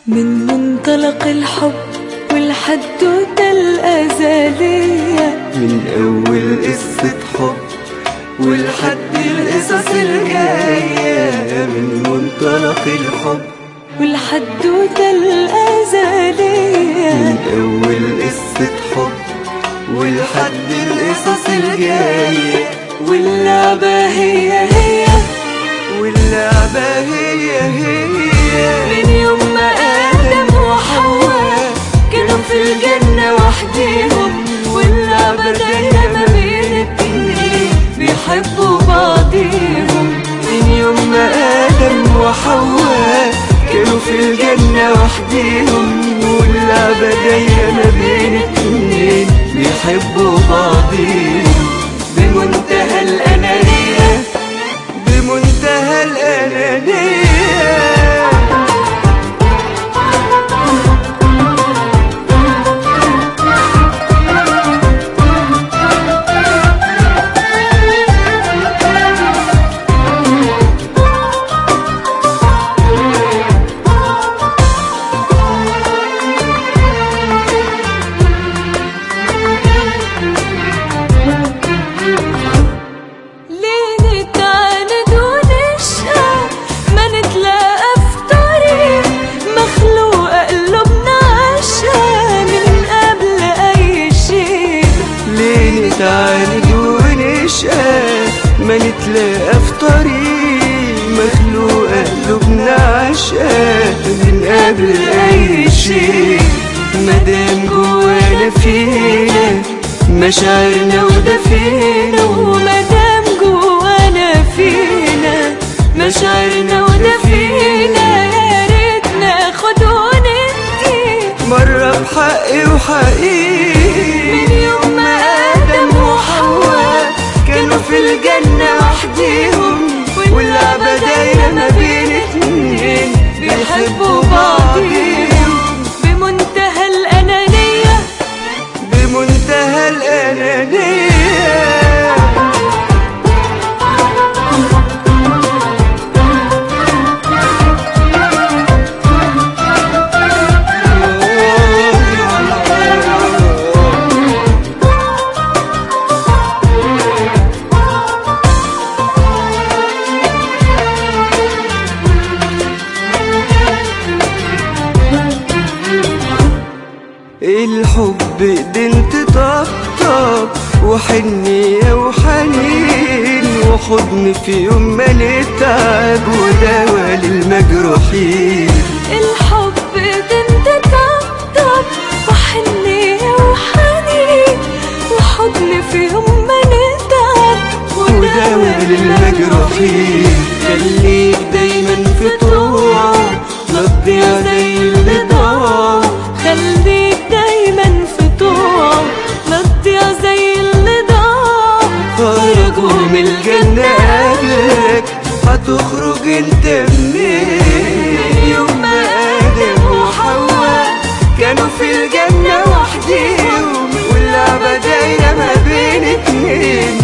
من منطلق الحب والحدوتة الأزلية من أول قصة حب ولحد القصص الجاية من منطلق الحب والحدوتة الأزلية من أول قصة حب ولحد القصص الجاية واللعبة هي هي واللعبة هي هي من يوم ما آدم وحواء كانوا في الجنة وحديهم واللعبة دايرة ما بين الاتنين بيحبوا بعضيهم من يوم ما آدم وحواء كانوا في الجنة وحديهم واللعبة دايرة ما بين اتنين بيحبوا بعضيهم بمنتهى الأنانية بمنتهى الأنانية ليه نتعاند ونشقى ما نتلاقى في طريق مخلوقة قلوبنا عشقى من قبل أي شيء ليه نتعاند ونشقى ما نتلاقى في طريق مخلوقة قلوبنا عشقى من قبل أي شيء مادام جوانا فينا مشاعرنا ودفينا ومادام جوانا فينا مشاعرنا ودفينا يا ريت ناخد وندي مرة بحقي وحقيقي من يوم ما آدم وحواء كانوا في الجنة وحديهم واللعبة دايرة ما بين اتنين بيحبوا بعضيهم بمنتهى الأنانية بمنتهى الأنانية الحب ايدين تطبطب وحنية وحنين وحضن في يوم ما نتعب ودواء للمجروحين الحب بنت طبطب وحنية وحنين وحضن في يوم ما نتعب ودواء للمجروحين خليك دايما في طوعه لا تضيع زي اللي ضاع خليك دايما في طوع لا تضيع زي اللي ضاع خرجوا من الجنة قبلك هتخرج انت منين يوم ما آدم وحواء كانوا في الجنة وحديهم واللعبة دايرة ما بين اتنين